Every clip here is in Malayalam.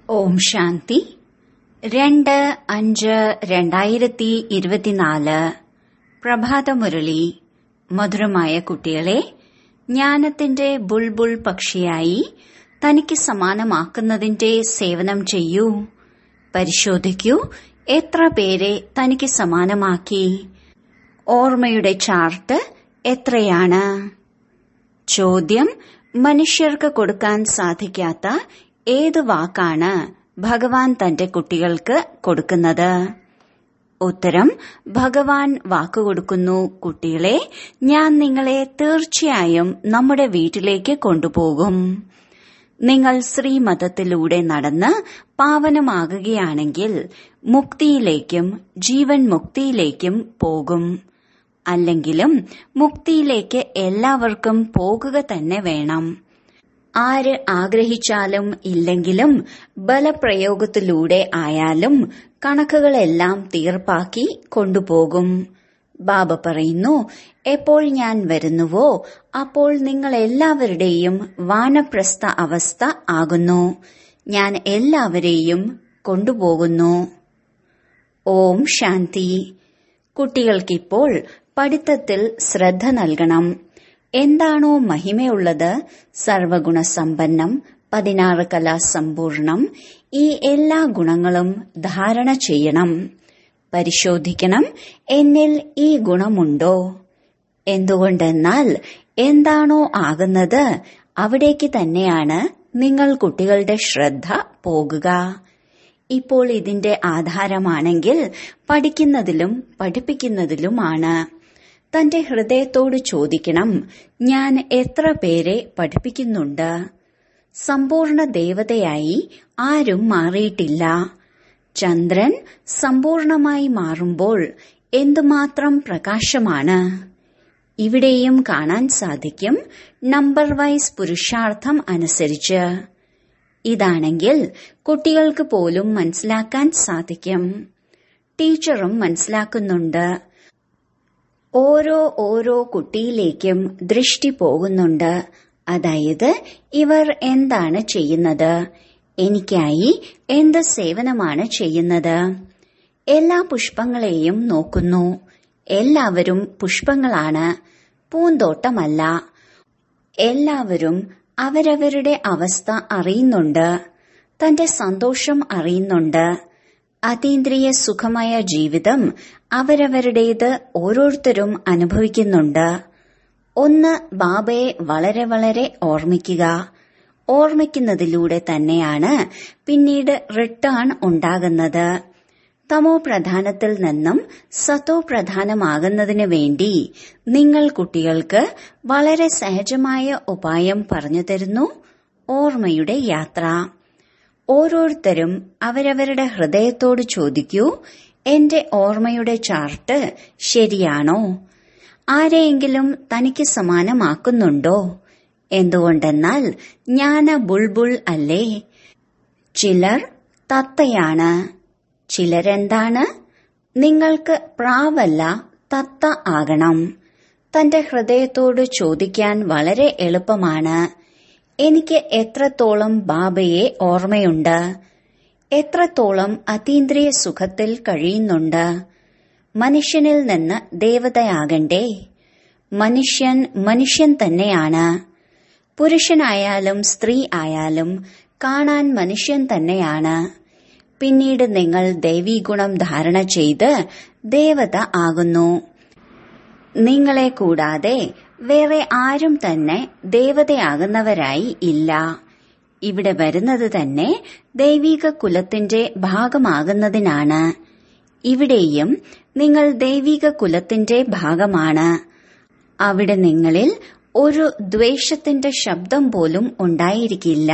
ഓം ശാന്തി രണ്ട് അഞ്ച് രണ്ടായിരത്തി ഇരുപത്തിനാല് പ്രഭാതമുരളി മധുരമായ കുട്ടികളെ ജ്ഞാനത്തിന്റെ ബുൾബുൾ പക്ഷിയായി തനിക്ക് സമാനമാക്കുന്നതിന്റെ സേവനം ചെയ്യൂ പരിശോധിക്കൂ എത്ര പേരെ തനിക്ക് സമാനമാക്കി ഓർമ്മയുടെ ചാർട്ട് എത്രയാണ് ചോദ്യം മനുഷ്യർക്ക് കൊടുക്കാൻ സാധിക്കാത്ത ഏത് വാക്കാണ് ഭഗവാൻ തന്റെ കുട്ടികൾക്ക് കൊടുക്കുന്നത് ഉത്തരം ഭഗവാൻ വാക്കുകൊടുക്കുന്നു കുട്ടികളെ ഞാൻ നിങ്ങളെ തീർച്ചയായും നമ്മുടെ വീട്ടിലേക്ക് കൊണ്ടുപോകും നിങ്ങൾ ശ്രീമതത്തിലൂടെ നടന്ന് പാവനമാകുകയാണെങ്കിൽ മുക്തിയിലേക്കും ജീവൻ മുക്തിയിലേക്കും പോകും അല്ലെങ്കിലും മുക്തിയിലേക്ക് എല്ലാവർക്കും പോകുക തന്നെ വേണം ആര് ആഗ്രഹിച്ചാലും ഇല്ലെങ്കിലും ബലപ്രയോഗത്തിലൂടെ ആയാലും കണക്കുകളെല്ലാം തീർപ്പാക്കി കൊണ്ടുപോകും ബാബ പറയുന്നു എപ്പോൾ ഞാൻ വരുന്നുവോ അപ്പോൾ നിങ്ങൾ എല്ലാവരുടെയും വാനപ്രസ്ഥ അവസ്ഥ ആകുന്നു ഞാൻ എല്ലാവരെയും കൊണ്ടുപോകുന്നു ഓം ശാന്തി കുട്ടികൾക്കിപ്പോൾ പഠിത്തത്തിൽ ശ്രദ്ധ നൽകണം എന്താണോ മഹിമയുള്ളത് സർവഗുണസമ്പന്നം പതിനാറ് കലാസമ്പൂർണം ഈ എല്ലാ ഗുണങ്ങളും ധാരണ ചെയ്യണം പരിശോധിക്കണം എന്നിൽ ഈ ഗുണമുണ്ടോ എന്തുകൊണ്ടെന്നാൽ എന്താണോ ആകുന്നത് അവിടേക്ക് തന്നെയാണ് നിങ്ങൾ കുട്ടികളുടെ ശ്രദ്ധ പോകുക ഇപ്പോൾ ഇതിന്റെ ആധാരമാണെങ്കിൽ പഠിക്കുന്നതിലും പഠിപ്പിക്കുന്നതിലുമാണ് തന്റെ ഹൃദയത്തോട് ചോദിക്കണം ഞാൻ എത്ര പേരെ പഠിപ്പിക്കുന്നുണ്ട് സമ്പൂർണ്ണ ദേവതയായി ആരും മാറിയിട്ടില്ല ചന്ദ്രൻ സമ്പൂർണമായി മാറുമ്പോൾ എന്തുമാത്രം പ്രകാശമാണ് ഇവിടെയും കാണാൻ സാധിക്കും നമ്പർ വൈസ് പുരുഷാർത്ഥം അനുസരിച്ച് ഇതാണെങ്കിൽ കുട്ടികൾക്ക് പോലും മനസ്സിലാക്കാൻ സാധിക്കും ടീച്ചറും മനസ്സിലാക്കുന്നുണ്ട് ഓരോ ഓരോ കുട്ടിയിലേക്കും ദൃഷ്ടി പോകുന്നുണ്ട് അതായത് ഇവർ എന്താണ് ചെയ്യുന്നത് എനിക്കായി എന്ത് സേവനമാണ് ചെയ്യുന്നത് എല്ലാ പുഷ്പങ്ങളെയും നോക്കുന്നു എല്ലാവരും പുഷ്പങ്ങളാണ് പൂന്തോട്ടമല്ല എല്ലാവരും അവരവരുടെ അവസ്ഥ അറിയുന്നുണ്ട് തന്റെ സന്തോഷം അറിയുന്നുണ്ട് അതീന്ദ്രിയ സുഖമായ ജീവിതം അവരവരുടേത് ഓരോരുത്തരും അനുഭവിക്കുന്നുണ്ട് ഒന്ന് ബാബയെ വളരെ വളരെ ഓർമ്മിക്കുക ഓർമ്മിക്കുന്നതിലൂടെ തന്നെയാണ് പിന്നീട് റിട്ടേൺ ഉണ്ടാകുന്നത് തമോ പ്രധാനത്തിൽ നിന്നും സത്തോ പ്രധാനമാകുന്നതിന് വേണ്ടി നിങ്ങൾ കുട്ടികൾക്ക് വളരെ സഹജമായ ഉപായം പറഞ്ഞു തരുന്നു ഓർമ്മയുടെ യാത്ര ഓരോരുത്തരും അവരവരുടെ ഹൃദയത്തോട് ചോദിക്കൂ എന്റെ ഓർമ്മയുടെ ചാർട്ട് ശരിയാണോ ആരെയെങ്കിലും തനിക്ക് സമാനമാക്കുന്നുണ്ടോ എന്തുകൊണ്ടെന്നാൽ ജ്ഞാന ബുൾബുൾ അല്ലേ ചിലർ തത്തയാണ് ചിലരെന്താണ് നിങ്ങൾക്ക് പ്രാവല്ല തത്ത ആകണം തന്റെ ഹൃദയത്തോട് ചോദിക്കാൻ വളരെ എളുപ്പമാണ് എനിക്ക് എത്രത്തോളം ബാബയെ ഓർമ്മയുണ്ട് എത്രത്തോളം അതീന്ദ്രിയ സുഖത്തിൽ കഴിയുന്നുണ്ട് മനുഷ്യനിൽ നിന്ന് ദേവതയാകണ്ടേ മനുഷ്യൻ മനുഷ്യൻ തന്നെയാണ് പുരുഷനായാലും സ്ത്രീ ആയാലും കാണാൻ മനുഷ്യൻ തന്നെയാണ് പിന്നീട് നിങ്ങൾ ദൈവീഗുണം ധാരണ ചെയ്ത് ദേവത ആകുന്നു നിങ്ങളെ കൂടാതെ വേറെ ആരും തന്നെ ദേവതയാകുന്നവരായി ഇല്ല ഇവിടെ വരുന്നത് തന്നെ ദൈവിക കുലത്തിന്റെ ഭാഗമാകുന്നതിനാണ് ഇവിടെയും നിങ്ങൾ ദൈവിക കുലത്തിന്റെ ഭാഗമാണ് അവിടെ നിങ്ങളിൽ ഒരു ദ്വേഷത്തിന്റെ ശബ്ദം പോലും ഉണ്ടായിരിക്കില്ല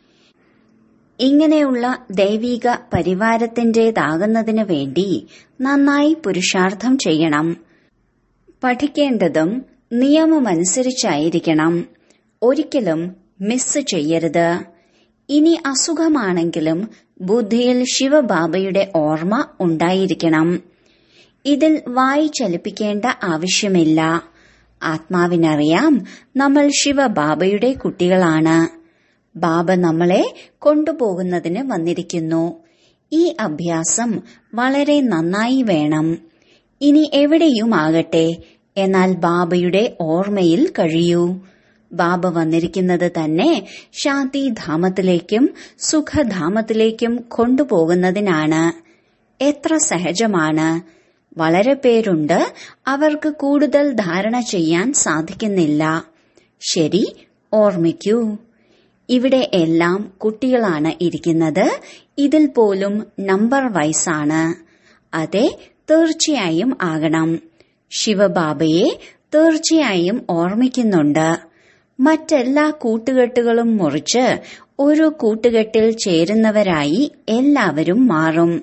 ഇങ്ങനെയുള്ള ദൈവിക പരിവാരത്തിന്റേതാകുന്നതിന് വേണ്ടി നന്നായി പുരുഷാർത്ഥം ചെയ്യണം പഠിക്കേണ്ടതും നിയമമനുസരിച്ചായിരിക്കണം ഒരിക്കലും മിസ് ചെയ്യരുത് ഇനി അസുഖമാണെങ്കിലും ബുദ്ധിയിൽ ശിവബാബയുടെ ഓർമ്മ ഉണ്ടായിരിക്കണം ഇതിൽ വായി ചലിപ്പിക്കേണ്ട ആവശ്യമില്ല ആത്മാവിനറിയാം നമ്മൾ ശിവബാബയുടെ കുട്ടികളാണ് ബാബ നമ്മളെ കൊണ്ടുപോകുന്നതിന് വന്നിരിക്കുന്നു ഈ അഭ്യാസം വളരെ നന്നായി വേണം ഇനി എവിടെയുമാകട്ടെ എന്നാൽ ബാബയുടെ ഓർമ്മയിൽ കഴിയൂ ബാബ വന്നിരിക്കുന്നത് തന്നെ ശാന്തിധാമത്തിലേക്കും സുഖധാമത്തിലേക്കും കൊണ്ടുപോകുന്നതിനാണ് എത്ര സഹജമാണ് വളരെ പേരുണ്ട് അവർക്ക് കൂടുതൽ ധാരണ ചെയ്യാൻ സാധിക്കുന്നില്ല ശരി ഓർമ്മിക്കൂ ഇവിടെ എല്ലാം കുട്ടികളാണ് ഇരിക്കുന്നത് ഇതിൽ പോലും നമ്പർ വൈസാണ് അതെ തീർച്ചയായും ആകണം ശിവബാബയെ തീർച്ചയായും ഓർമ്മിക്കുന്നുണ്ട് മറ്റെല്ലാ കൂട്ടുകെട്ടുകളും മുറിച്ച് ഒരു കൂട്ടുകെട്ടിൽ ചേരുന്നവരായി എല്ലാവരും മാറും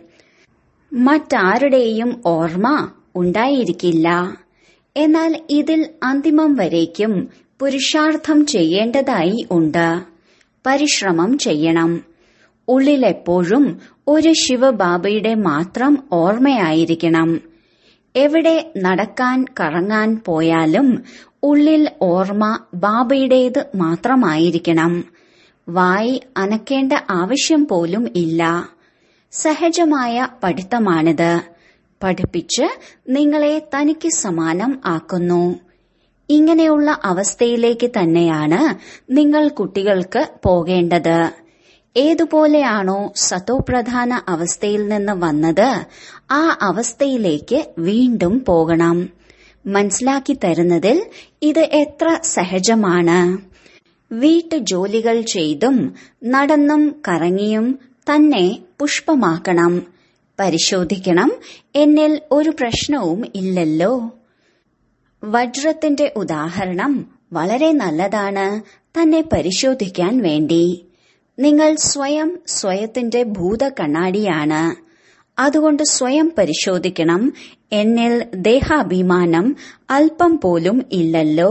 മറ്റാരുടെയും ഓർമ്മ ഉണ്ടായിരിക്കില്ല എന്നാൽ ഇതിൽ അന്തിമം വരേക്കും പുരുഷാർത്ഥം ചെയ്യേണ്ടതായി ഉണ്ട് പരിശ്രമം ചെയ്യണം ഉള്ളിലെപ്പോഴും ഒരു ശിവബാബയുടെ മാത്രം ഓർമ്മയായിരിക്കണം എവിടെ നടക്കാൻ കറങ്ങാൻ പോയാലും ഉള്ളിൽ ഓർമ്മ ബാബയുടേത് മാത്രമായിരിക്കണം വായി അനക്കേണ്ട ആവശ്യം പോലും ഇല്ല സഹജമായ പഠിത്തമാണിത് പഠിപ്പിച്ച് നിങ്ങളെ തനിക്ക് സമാനം ആക്കുന്നു ഇങ്ങനെയുള്ള അവസ്ഥയിലേക്ക് തന്നെയാണ് നിങ്ങൾ കുട്ടികൾക്ക് പോകേണ്ടത് ഏതുപോലെയാണോ സതോപ്രധാന അവസ്ഥയിൽ നിന്ന് വന്നത് ആ അവസ്ഥയിലേക്ക് വീണ്ടും പോകണം മനസ്സിലാക്കി തരുന്നതിൽ ഇത് എത്ര സഹജമാണ് വീട്ടു ജോലികൾ ചെയ്തും നടന്നും കറങ്ങിയും തന്നെ പുഷ്പമാക്കണം പരിശോധിക്കണം എന്നിൽ ഒരു പ്രശ്നവും ഇല്ലല്ലോ വജ്രത്തിന്റെ ഉദാഹരണം വളരെ നല്ലതാണ് തന്നെ പരിശോധിക്കാൻ വേണ്ടി നിങ്ങൾ സ്വയം സ്വയത്തിന്റെ ഭൂതകണ്ണാടിയാണ് അതുകൊണ്ട് സ്വയം പരിശോധിക്കണം എന്നിൽ ദേഹാഭിമാനം അല്പം പോലും ഇല്ലല്ലോ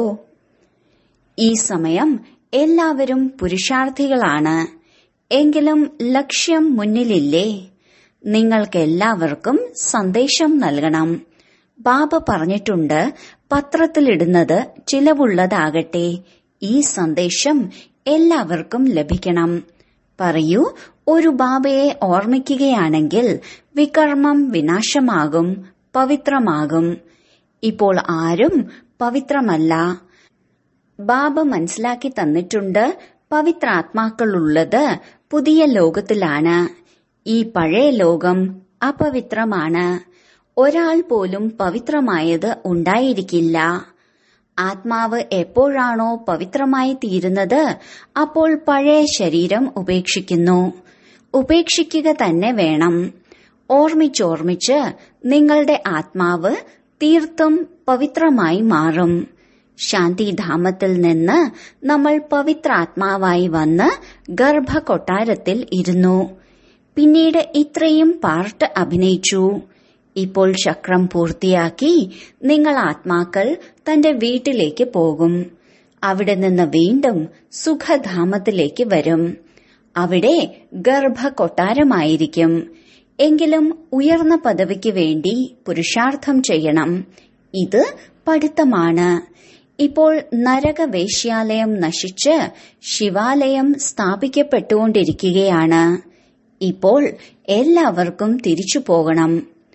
ഈ സമയം എല്ലാവരും പുരുഷാർത്ഥികളാണ് എങ്കിലും ലക്ഷ്യം മുന്നിലില്ലേ നിങ്ങൾക്കെല്ലാവർക്കും സന്ദേശം നൽകണം ബാബ പറഞ്ഞിട്ടുണ്ട് പത്രത്തിലിടുന്നത് ചിലവുള്ളതാകട്ടെ ഈ സന്ദേശം എല്ലാവർക്കും ലഭിക്കണം പറയൂ ഒരു ബാബയെ ഓർമ്മിക്കുകയാണെങ്കിൽ വികർമ്മം വിനാശമാകും പവിത്രമാകും ഇപ്പോൾ ആരും പവിത്രമല്ല ബാബ മനസ്സിലാക്കി തന്നിട്ടുണ്ട് പവിത്രാത്മാക്കളുള്ളത് പുതിയ ലോകത്തിലാണ് ഈ പഴയ ലോകം അപവിത്രമാണ് ഒരാൾ പോലും പവിത്രമായത് ഉണ്ടായിരിക്കില്ല ആത്മാവ് എപ്പോഴാണോ പവിത്രമായി തീരുന്നത് അപ്പോൾ പഴയ ശരീരം ഉപേക്ഷിക്കുന്നു ഉപേക്ഷിക്കുക തന്നെ വേണം ഓർമ്മിച്ചോർമ്മിച്ച് നിങ്ങളുടെ ആത്മാവ് തീർത്തും പവിത്രമായി മാറും ശാന്തിധാമത്തിൽ നിന്ന് നമ്മൾ പവിത്രാത്മാവായി വന്ന് ഗർഭകൊട്ടാരത്തിൽ ഇരുന്നു പിന്നീട് ഇത്രയും പാർട്ട് അഭിനയിച്ചു ഇപ്പോൾ ചക്രം പൂർത്തിയാക്കി നിങ്ങൾ ആത്മാക്കൾ തന്റെ വീട്ടിലേക്ക് പോകും അവിടെ നിന്ന് വീണ്ടും സുഖധാമത്തിലേക്ക് വരും അവിടെ ഗർഭകൊട്ടാരമായിരിക്കും എങ്കിലും ഉയർന്ന പദവിക്ക് വേണ്ടി പുരുഷാർത്ഥം ചെയ്യണം ഇത് പഠിത്തമാണ് ഇപ്പോൾ നരകവേശ്യാലയം നശിച്ച് ശിവാലയം സ്ഥാപിക്കപ്പെട്ടുകൊണ്ടിരിക്കുകയാണ് ഇപ്പോൾ എല്ലാവർക്കും തിരിച്ചു പോകണം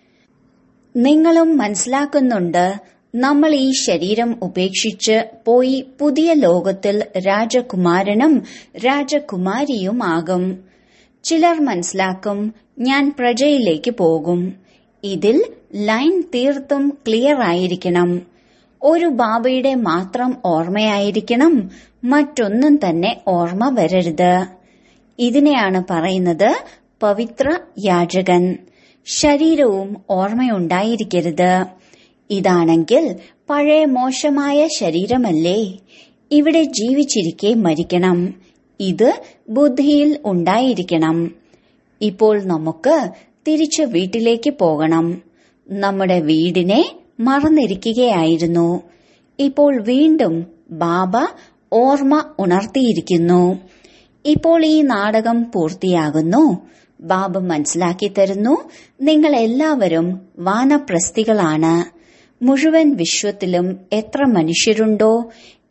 നിങ്ങളും മനസ്സിലാക്കുന്നുണ്ട് നമ്മൾ ഈ ശരീരം ഉപേക്ഷിച്ച് പോയി പുതിയ ലോകത്തിൽ രാജകുമാരനും രാജകുമാരിയുമാകും ചിലർ മനസ്സിലാക്കും ഞാൻ പ്രജയിലേക്ക് പോകും ഇതിൽ ലൈൻ തീർത്തും ക്ലിയർ ആയിരിക്കണം ഒരു ബാബയുടെ മാത്രം ഓർമ്മയായിരിക്കണം മറ്റൊന്നും തന്നെ ഓർമ്മ വരരുത് ഇതിനെയാണ് പറയുന്നത് പവിത്ര യാചകൻ ശരീരവും ഓർമ്മയുണ്ടായിരിക്കരുത് ഇതാണെങ്കിൽ പഴയ മോശമായ ശരീരമല്ലേ ഇവിടെ ജീവിച്ചിരിക്കെ മരിക്കണം ഇത് ബുദ്ധിയിൽ ഉണ്ടായിരിക്കണം ഇപ്പോൾ നമുക്ക് തിരിച്ച് വീട്ടിലേക്ക് പോകണം നമ്മുടെ വീടിനെ മറന്നിരിക്കുകയായിരുന്നു ഇപ്പോൾ വീണ്ടും ബാബ ഓർമ്മ ഉണർത്തിയിരിക്കുന്നു ഇപ്പോൾ ഈ നാടകം പൂർത്തിയാകുന്നു ബാബ മനസ്സിലാക്കി തരുന്നു നിങ്ങൾ എല്ലാവരും വാനപ്രസ്ഥികളാണ് മുഴുവൻ വിശ്വത്തിലും എത്ര മനുഷ്യരുണ്ടോ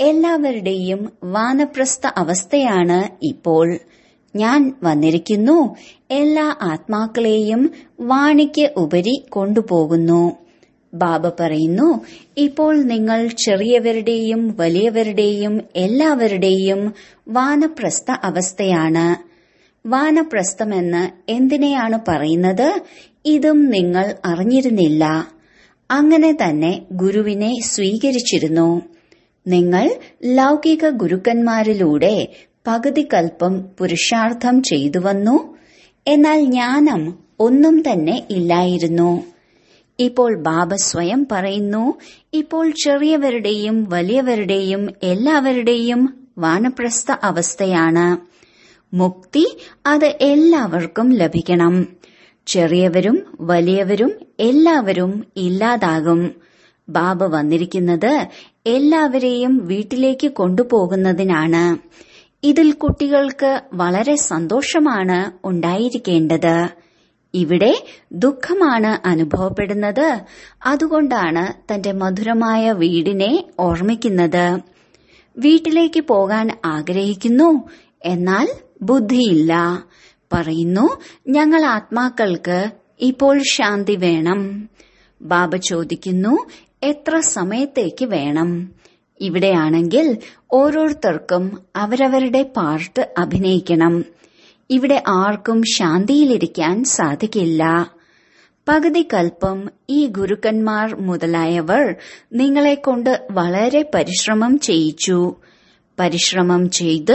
എല്ലാവരുടെയും വാനപ്രസ്ഥ അവസ്ഥയാണ് ഇപ്പോൾ ഞാൻ വന്നിരിക്കുന്നു എല്ലാ ആത്മാക്കളെയും വാണിക്ക് ഉപരി കൊണ്ടുപോകുന്നു ബാബ പറയുന്നു ഇപ്പോൾ നിങ്ങൾ ചെറിയവരുടെയും വലിയവരുടെയും എല്ലാവരുടെയും വാനപ്രസ്ഥ അവസ്ഥയാണ് വാനപ്രസ്ഥമെന്ന് എന്തിനെയാണ് പറയുന്നത് ഇതും നിങ്ങൾ അറിഞ്ഞിരുന്നില്ല അങ്ങനെ തന്നെ ഗുരുവിനെ സ്വീകരിച്ചിരുന്നു നിങ്ങൾ ലൗകിക ഗുരുക്കന്മാരിലൂടെ പകുതി കൽപ്പം പുരുഷാർത്ഥം ചെയ്തു വന്നു എന്നാൽ ജ്ഞാനം ഒന്നും തന്നെ ഇല്ലായിരുന്നു ഇപ്പോൾ ബാബ സ്വയം പറയുന്നു ഇപ്പോൾ ചെറിയവരുടെയും വലിയവരുടെയും എല്ലാവരുടെയും വാനപ്രസ്ഥ അവസ്ഥയാണ് മുക്തി അത് എല്ലാവർക്കും ലഭിക്കണം ചെറിയവരും വലിയവരും എല്ലാവരും ഇല്ലാതാകും ബാബ വന്നിരിക്കുന്നത് എല്ലാവരെയും വീട്ടിലേക്ക് കൊണ്ടുപോകുന്നതിനാണ് ഇതിൽ കുട്ടികൾക്ക് വളരെ സന്തോഷമാണ് ഉണ്ടായിരിക്കേണ്ടത് ഇവിടെ ദുഃഖമാണ് അനുഭവപ്പെടുന്നത് അതുകൊണ്ടാണ് തന്റെ മധുരമായ വീടിനെ ഓർമ്മിക്കുന്നത് വീട്ടിലേക്ക് പോകാൻ ആഗ്രഹിക്കുന്നു എന്നാൽ ബുദ്ധിയില്ല പറയുന്നു ഞങ്ങൾ ആത്മാക്കൾക്ക് ഇപ്പോൾ ശാന്തി വേണം ബാബ ചോദിക്കുന്നു എത്ര സമയത്തേക്ക് വേണം ഇവിടെയാണെങ്കിൽ ഓരോരുത്തർക്കും അവരവരുടെ പാർട്ട് അഭിനയിക്കണം ഇവിടെ ആർക്കും ശാന്തിയിലിരിക്കാൻ സാധിക്കില്ല പകുതി കൽപ്പം ഈ ഗുരുക്കന്മാർ മുതലായവർ നിങ്ങളെ കൊണ്ട് വളരെ പരിശ്രമം ചെയ്യിച്ചു പരിശ്രമം ചെയ്ത്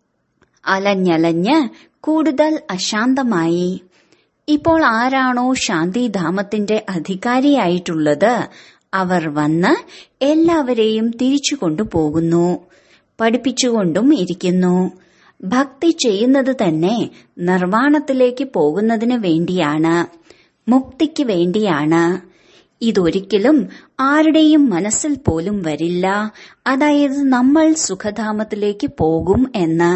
അലഞ്ഞലഞ്ഞ് കൂടുതൽ അശാന്തമായി ഇപ്പോൾ ആരാണോ ശാന്തിധാമത്തിന്റെ അധികാരിയായിട്ടുള്ളത് അവർ വന്ന് എല്ലാവരെയും തിരിച്ചു കൊണ്ടുപോകുന്നു പഠിപ്പിച്ചുകൊണ്ടും ഇരിക്കുന്നു ഭക്തി ചെയ്യുന്നത് തന്നെ നിർവാണത്തിലേക്ക് പോകുന്നതിന് വേണ്ടിയാണ് മുക്തിക്ക് വേണ്ടിയാണ് ഇതൊരിക്കലും ആരുടെയും മനസ്സിൽ പോലും വരില്ല അതായത് നമ്മൾ സുഖധാമത്തിലേക്ക് പോകും എന്ന്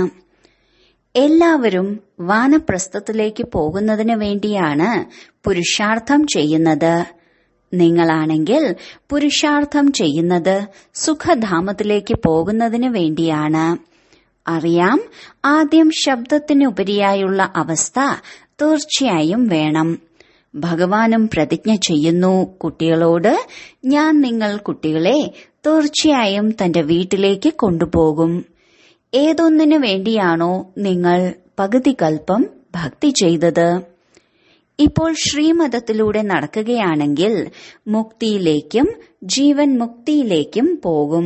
എല്ലാവരും വാനപ്രസ്ഥത്തിലേക്ക് പോകുന്നതിന് വേണ്ടിയാണ് പുരുഷാർത്ഥം ചെയ്യുന്നത് നിങ്ങളാണെങ്കിൽ പുരുഷാർത്ഥം ചെയ്യുന്നത് സുഖധാമത്തിലേക്ക് പോകുന്നതിന് വേണ്ടിയാണ് അറിയാം ആദ്യം ശബ്ദത്തിനുപരിയായുള്ള അവസ്ഥ തീർച്ചയായും വേണം ഭഗവാനും പ്രതിജ്ഞ ചെയ്യുന്നു കുട്ടികളോട് ഞാൻ നിങ്ങൾ കുട്ടികളെ തീർച്ചയായും തന്റെ വീട്ടിലേക്ക് കൊണ്ടുപോകും ഏതൊന്നിനു വേണ്ടിയാണോ നിങ്ങൾ പകുതി കൽപ്പം ഭക്തി ചെയ്തത് ഇപ്പോൾ ശ്രീമതത്തിലൂടെ നടക്കുകയാണെങ്കിൽ മുക്തിയിലേക്കും ജീവൻ മുക്തിയിലേക്കും പോകും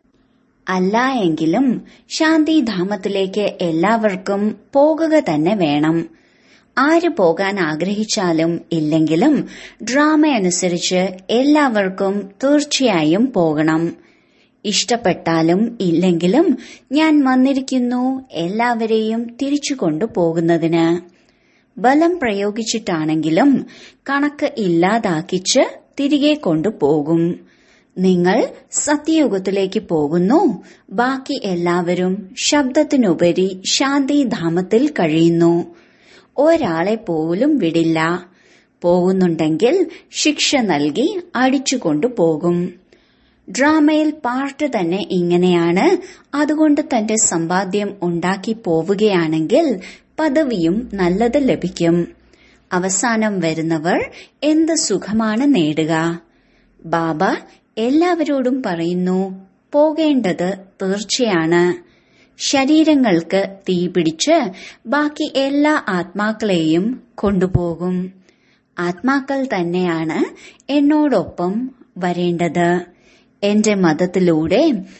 അല്ല എങ്കിലും ശാന്തിധാമത്തിലേക്ക് എല്ലാവർക്കും പോകുക തന്നെ വേണം ആര് പോകാൻ ആഗ്രഹിച്ചാലും ഇല്ലെങ്കിലും ഡ്രാമ അനുസരിച്ച് എല്ലാവർക്കും തീർച്ചയായും പോകണം ഇഷ്ടപ്പെട്ടാലും ഇല്ലെങ്കിലും ഞാൻ വന്നിരിക്കുന്നു എല്ലാവരെയും തിരിച്ചു കൊണ്ടുപോകുന്നതിന് ബലം പ്രയോഗിച്ചിട്ടാണെങ്കിലും കണക്ക് ഇല്ലാതാക്കിച്ച് തിരികെ കൊണ്ടുപോകും നിങ്ങൾ സത്യയുഗത്തിലേക്ക് പോകുന്നു ബാക്കി എല്ലാവരും ശബ്ദത്തിനുപരി ശാന്തിധാമത്തിൽ കഴിയുന്നു ഒരാളെ പോലും വിടില്ല പോകുന്നുണ്ടെങ്കിൽ ശിക്ഷ നൽകി അടിച്ചുകൊണ്ടു പോകും ഡ്രാമയിൽ പാർട്ട് തന്നെ ഇങ്ങനെയാണ് അതുകൊണ്ട് തന്റെ സമ്പാദ്യം ഉണ്ടാക്കി പോവുകയാണെങ്കിൽ പദവിയും നല്ലത് ലഭിക്കും അവസാനം വരുന്നവർ എന്ത് സുഖമാണ് നേടുക ബാബ എല്ലാവരോടും പറയുന്നു പോകേണ്ടത് തീർച്ചയാണ് ശരീരങ്ങൾക്ക് തീപിടിച്ച് ബാക്കി എല്ലാ ആത്മാക്കളെയും കൊണ്ടുപോകും ആത്മാക്കൾ തന്നെയാണ് എന്നോടൊപ്പം വരേണ്ടത് എന്റെ മതത്തിലൂടെ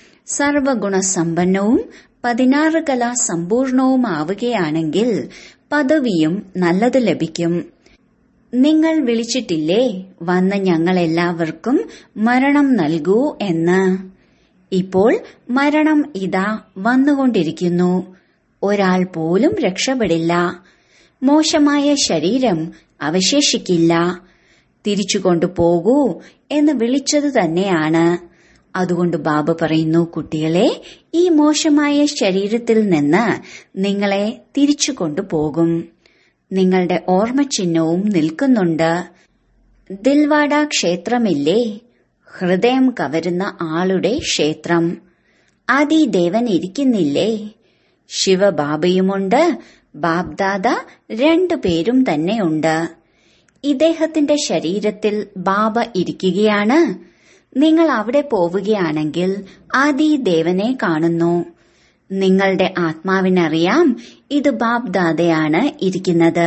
സർവഗുണസമ്പന്നവും പതിനാറ് കല സമ്പൂർണവുമാവുകയാണെങ്കിൽ പദവിയും നല്ലത് ലഭിക്കും നിങ്ങൾ വിളിച്ചിട്ടില്ലേ വന്ന് ഞങ്ങളെല്ലാവർക്കും മരണം നൽകൂ എന്ന് ഇപ്പോൾ മരണം ഇതാ വന്നുകൊണ്ടിരിക്കുന്നു ഒരാൾ പോലും രക്ഷപ്പെടില്ല മോശമായ ശരീരം അവശേഷിക്കില്ല തിരിച്ചു കൊണ്ടുപോകൂ എന്ന് വിളിച്ചത് തന്നെയാണ് അതുകൊണ്ട് ബാബ പറയുന്നു കുട്ടികളെ ഈ മോശമായ ശരീരത്തിൽ നിന്ന് നിങ്ങളെ തിരിച്ചു കൊണ്ടുപോകും നിങ്ങളുടെ ഓർമ്മചിഹ്നവും നിൽക്കുന്നുണ്ട് ദിൽവാഡ ക്ഷേത്രമില്ലേ ഹൃദയം കവരുന്ന ആളുടെ ക്ഷേത്രം ആദിദേവൻ ഇരിക്കുന്നില്ലേ ശിവബാബയുമുണ്ട് ബാബ്ദാദ രണ്ടു പേരും തന്നെയുണ്ട് ഇദ്ദേഹത്തിന്റെ ശരീരത്തിൽ ബാബ ഇരിക്കുകയാണ് നിങ്ങൾ അവിടെ പോവുകയാണെങ്കിൽ ആദിദേവനെ കാണുന്നു നിങ്ങളുടെ ആത്മാവിനറിയാം ഇത് ബാബ്ദാദയാണ് ഇരിക്കുന്നത്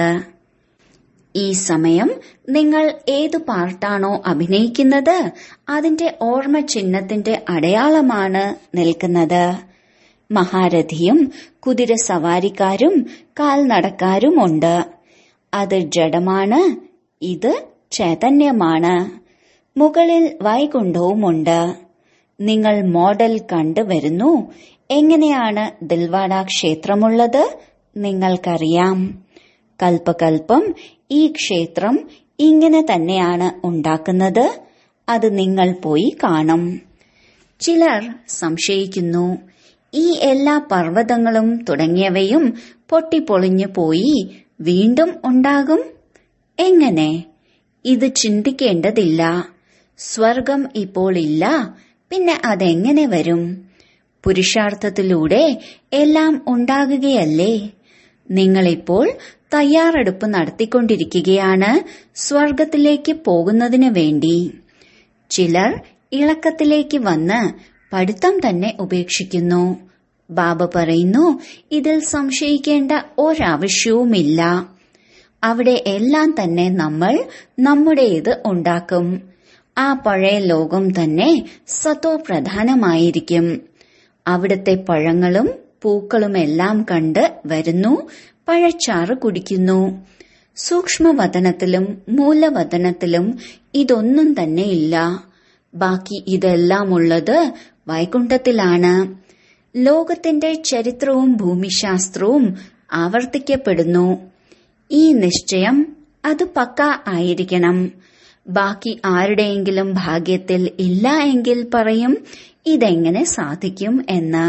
ഈ സമയം നിങ്ങൾ ഏതു പാർട്ടാണോ അഭിനയിക്കുന്നത് അതിന്റെ ഓർമ്മ ചിഹ്നത്തിന്റെ അടയാളമാണ് നിൽക്കുന്നത് മഹാരഥിയും കുതിര സവാരിക്കാരും കാൽനടക്കാരുമുണ്ട് അത് ജഡമാണ് ഇത് ചൈതന്യമാണ് മുകളിൽ വൈകുണ്ഠവുമുണ്ട് നിങ്ങൾ മോഡൽ കണ്ടുവരുന്നു എങ്ങനെയാണ് ദിൽവാഡ ക്ഷേത്രമുള്ളത് നിങ്ങൾക്കറിയാം കൽപ്പകൽപ്പം ഈ ക്ഷേത്രം ഇങ്ങനെ തന്നെയാണ് ഉണ്ടാക്കുന്നത് അത് നിങ്ങൾ പോയി കാണും ചിലർ സംശയിക്കുന്നു ഈ എല്ലാ പർവ്വതങ്ങളും തുടങ്ങിയവയും പൊട്ടിപ്പൊളിഞ്ഞു പോയി വീണ്ടും ഉണ്ടാകും എങ്ങനെ ഇത് ചിന്തിക്കേണ്ടതില്ല സ്വർഗം ഇപ്പോൾ ഇല്ല പിന്നെ അതെങ്ങനെ വരും പുരുഷാർത്ഥത്തിലൂടെ എല്ലാം ഉണ്ടാകുകയല്ലേ നിങ്ങളിപ്പോൾ തയ്യാറെടുപ്പ് നടത്തിക്കൊണ്ടിരിക്കുകയാണ് സ്വർഗത്തിലേക്ക് പോകുന്നതിന് വേണ്ടി ചിലർ ഇളക്കത്തിലേക്ക് വന്ന് പഠിത്തം തന്നെ ഉപേക്ഷിക്കുന്നു ബാബ പറയുന്നു ഇതിൽ സംശയിക്കേണ്ട ഒരാവശ്യവുമില്ല അവിടെ എല്ലാം തന്നെ നമ്മൾ നമ്മുടേത് ഉണ്ടാക്കും ആ പഴയ ലോകം തന്നെ സത്തോ പ്രധാനമായിരിക്കും അവിടുത്തെ പഴങ്ങളും പൂക്കളുമെല്ലാം കണ്ട് വരുന്നു പഴച്ചാറ് കുടിക്കുന്നു സൂക്ഷ്മവതനത്തിലും മൂലവതനത്തിലും ഇതൊന്നും തന്നെ ഇല്ല ബാക്കി ഇതെല്ലാം ഉള്ളത് വൈകുണ്ഠത്തിലാണ് ലോകത്തിന്റെ ചരിത്രവും ഭൂമിശാസ്ത്രവും ആവർത്തിക്കപ്പെടുന്നു ഈ നിശ്ചയം അത് പക്ക ആയിരിക്കണം ബാക്കി ആരുടെയെങ്കിലും ഭാഗ്യത്തിൽ ഇല്ല എങ്കിൽ പറയും ഇതെങ്ങനെ സാധിക്കും എന്ന്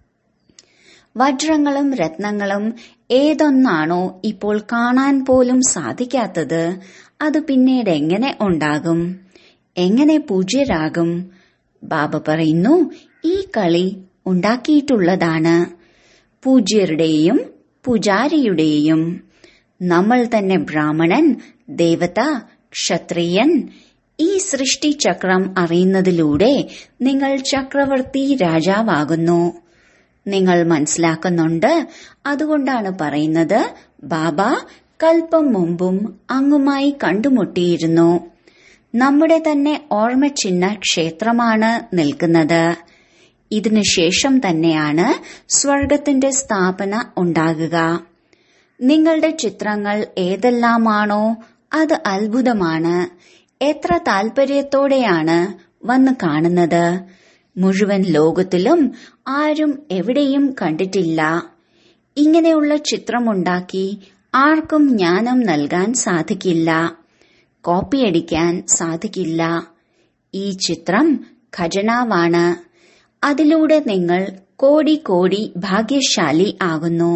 വജ്രങ്ങളും രത്നങ്ങളും ഏതൊന്നാണോ ഇപ്പോൾ കാണാൻ പോലും സാധിക്കാത്തത് അത് പിന്നീട് എങ്ങനെ ഉണ്ടാകും എങ്ങനെ പൂജ്യരാകും ബാബ പറയുന്നു ഈ കളി ഉണ്ടാക്കിയിട്ടുള്ളതാണ് പൂജ്യരുടെയും പൂജാരിയുടെയും നമ്മൾ തന്നെ ബ്രാഹ്മണൻ ദേവത ക്ഷത്രിയൻ ഈ സൃഷ്ടി ചക്രം അറിയുന്നതിലൂടെ നിങ്ങൾ ചക്രവർത്തി രാജാവാകുന്നു നിങ്ങൾ മനസ്സിലാക്കുന്നുണ്ട് അതുകൊണ്ടാണ് പറയുന്നത് ബാബ കൽപ്പം മുമ്പും അങ്ങുമായി കണ്ടുമുട്ടിയിരുന്നു നമ്മുടെ തന്നെ ഓർമ്മചിഹ്ന ക്ഷേത്രമാണ് നിൽക്കുന്നത് ഇതിനു ശേഷം തന്നെയാണ് സ്വർഗത്തിന്റെ സ്ഥാപന ഉണ്ടാകുക നിങ്ങളുടെ ചിത്രങ്ങൾ ഏതെല്ലാമാണോ അത് അത്ഭുതമാണ് എത്ര താൽപര്യത്തോടെയാണ് വന്ന് കാണുന്നത് മുഴുവൻ ലോകത്തിലും ആരും എവിടെയും കണ്ടിട്ടില്ല ഇങ്ങനെയുള്ള ചിത്രമുണ്ടാക്കി ആർക്കും ജ്ഞാനം നൽകാൻ സാധിക്കില്ല കോപ്പിയടിക്കാൻ സാധിക്കില്ല ഈ ചിത്രം ഖജനാവാണ് അതിലൂടെ നിങ്ങൾ കോടി കോടി ഭാഗ്യശാലി ആകുന്നു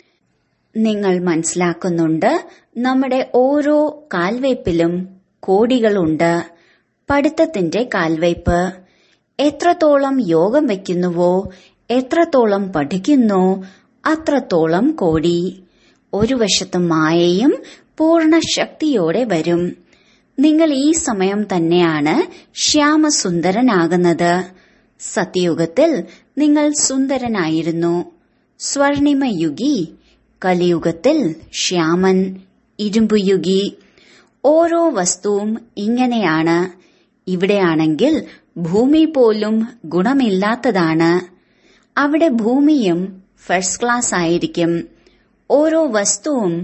നിങ്ങൾ മനസ്സിലാക്കുന്നുണ്ട് നമ്മുടെ ഓരോ കാൽവയ്പിലും കോടികളുണ്ട് പഠിത്തത്തിന്റെ കാൽവയ്പ് എത്രത്തോളം യോഗം വയ്ക്കുന്നുവോ എത്രത്തോളം പഠിക്കുന്നോ അത്രത്തോളം കോടി ഒരു വശത്ത് മായയും പൂർണ്ണ ശക്തിയോടെ വരും നിങ്ങൾ ഈ സമയം തന്നെയാണ് ശ്യാമസുന്ദരനാകുന്നത് സത്യയുഗത്തിൽ നിങ്ങൾ സുന്ദരനായിരുന്നു സ്വർണിമയുഗി കലിയുഗത്തിൽ ശ്യാമൻ ഇരുമ്പുയുഗി ഓരോ വസ്തുവും ഇങ്ങനെയാണ് ഇവിടെയാണെങ്കിൽ ഭൂമി പോലും ഗുണമില്ലാത്തതാണ് അവിടെ ഭൂമിയും ഫസ്റ്റ് ക്ലാസ് ആയിരിക്കും ഓരോ വസ്തുവും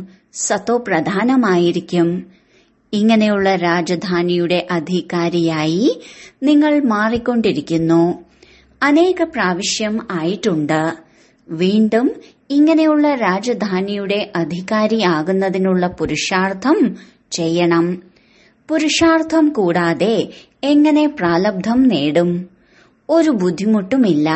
സത്തോപ്രധാനമായിരിക്കും ഇങ്ങനെയുള്ള രാജധാനിയുടെ അധികാരിയായി നിങ്ങൾ മാറിക്കൊണ്ടിരിക്കുന്നു അനേക പ്രാവശ്യം ആയിട്ടുണ്ട് വീണ്ടും ഇങ്ങനെയുള്ള രാജധാനിയുടെ അധികാരിയാകുന്നതിനുള്ള പുരുഷാർത്ഥം ചെയ്യണം പുരുഷാർത്ഥം കൂടാതെ എങ്ങനെ പ്രാലബ്ധം നേടും ഒരു ബുദ്ധിമുട്ടുമില്ല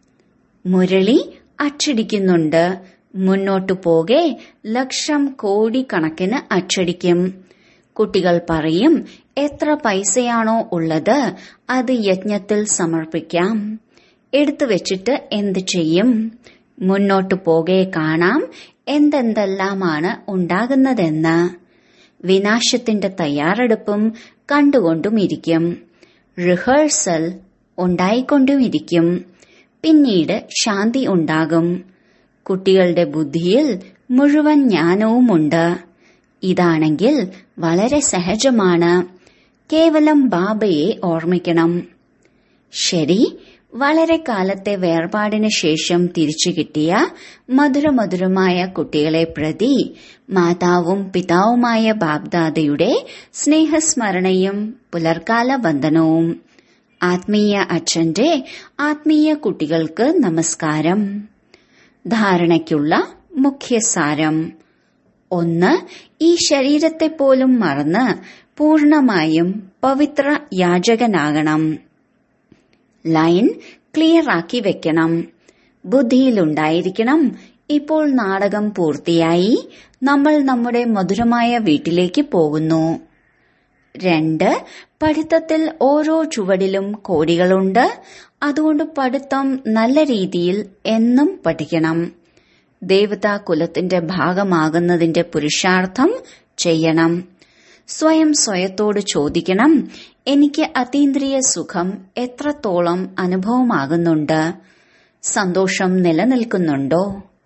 മുരളി അച്ചടിക്കുന്നുണ്ട് മുന്നോട്ടു പോകെ ലക്ഷം കോടി കണക്കിന് അച്ചടിക്കും കുട്ടികൾ പറയും എത്ര പൈസയാണോ ഉള്ളത് അത് യജ്ഞത്തിൽ സമർപ്പിക്കാം എടുത്തു വെച്ചിട്ട് എന്ത് ചെയ്യും മുന്നോട്ടു പോകെ കാണാം എന്തെന്തെല്ലാമാണ് ഉണ്ടാകുന്നതെന്ന് വിനാശത്തിന്റെ തയ്യാറെടുപ്പും കണ്ടുകൊണ്ടുമിരിക്കും റിഹേഴ്സൽ ഉണ്ടായിക്കൊണ്ടുമിരിക്കും പിന്നീട് ശാന്തി ഉണ്ടാകും കുട്ടികളുടെ ബുദ്ധിയിൽ മുഴുവൻ ജ്ഞാനവുമുണ്ട് ഇതാണെങ്കിൽ വളരെ സഹജമാണ് കേവലം ബാബയെ ഓർമ്മിക്കണം ശരി വളരെ കാലത്തെ വേർപാടിന് ശേഷം തിരിച്ചു കിട്ടിയ മധുരമധുരമായ കുട്ടികളെ പ്രതി മാതാവും പിതാവുമായ ബാബ്ദാദയുടെ സ്നേഹസ്മരണയും പുലർക്കാല വന്ദനവും ആത്മീയ അച്ഛന്റെ ആത്മീയ കുട്ടികൾക്ക് നമസ്കാരം ധാരണയ്ക്കുള്ള മുഖ്യസാരം ഒന്ന് ഈ ശരീരത്തെ പോലും മറന്ന് പൂർണമായും പവിത്ര യാചകനാകണം ലൈൻ ക്ലിയർ ആക്കി വെക്കണം ബുദ്ധിയിലുണ്ടായിരിക്കണം ഇപ്പോൾ നാടകം പൂർത്തിയായി നമ്മൾ നമ്മുടെ മധുരമായ വീട്ടിലേക്ക് പോകുന്നു രണ്ട് പഠിത്തത്തിൽ ഓരോ ചുവടിലും കോടികളുണ്ട് അതുകൊണ്ട് പഠിത്തം നല്ല രീതിയിൽ എന്നും പഠിക്കണം ദേവതാ കുലത്തിന്റെ ഭാഗമാകുന്നതിന്റെ പുരുഷാർത്ഥം ചെയ്യണം സ്വയം സ്വയത്തോട് ചോദിക്കണം എനിക്ക് അതീന്ദ്രിയ സുഖം എത്രത്തോളം അനുഭവമാകുന്നുണ്ട് സന്തോഷം നിലനിൽക്കുന്നുണ്ടോ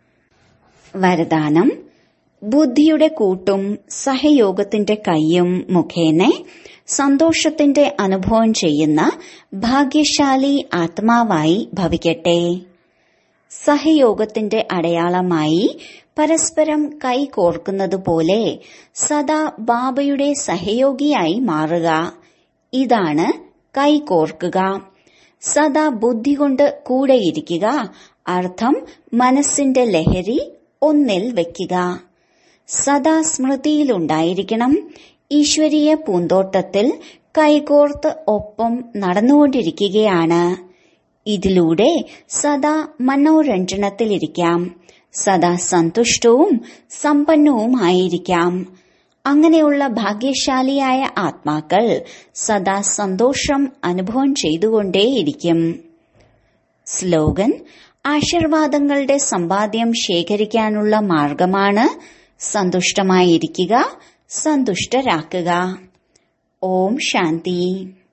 വരദാനം ബുദ്ധിയുടെ കൂട്ടും സഹയോഗത്തിന്റെ കൈയും മുഖേന സന്തോഷത്തിന്റെ അനുഭവം ചെയ്യുന്ന ഭാഗ്യശാലി ആത്മാവായി ഭവിക്കട്ടെ സഹയോഗത്തിന്റെ അടയാളമായി പരസ്പരം കൈ കോർക്കുന്നതുപോലെ സദാ ബാബയുടെ സഹയോഗിയായി മാറുക ഇതാണ് കൈ കോർക്കുക സദാ ബുദ്ധി കൊണ്ട് കൂടെയിരിക്കുക അർത്ഥം മനസ്സിന്റെ ലഹരി ഒന്നിൽ വെക്കുക സദാ സ്മൃതിയിലുണ്ടായിരിക്കണം ഈശ്വരീയ പൂന്തോട്ടത്തിൽ കൈകോർത്ത് ഒപ്പം നടന്നുകൊണ്ടിരിക്കുകയാണ് ഇതിലൂടെ സദാ മനോരഞ്ജനത്തിലിരിക്കാം സദാ സന്തുഷ്ടവും സമ്പന്നവുമായിരിക്കാം അങ്ങനെയുള്ള ഭാഗ്യശാലിയായ ആത്മാക്കൾ സദാ സന്തോഷം അനുഭവം ചെയ്തുകൊണ്ടേയിരിക്കും സ്ലോഗൻ ആശീർവാദങ്ങളുടെ സമ്പാദ്യം ശേഖരിക്കാനുള്ള മാർഗമാണ് സന്തുഷ്ടമായിരിക്കുക സന്തുഷ്ടരാക്കുക ഓം ശാന്തി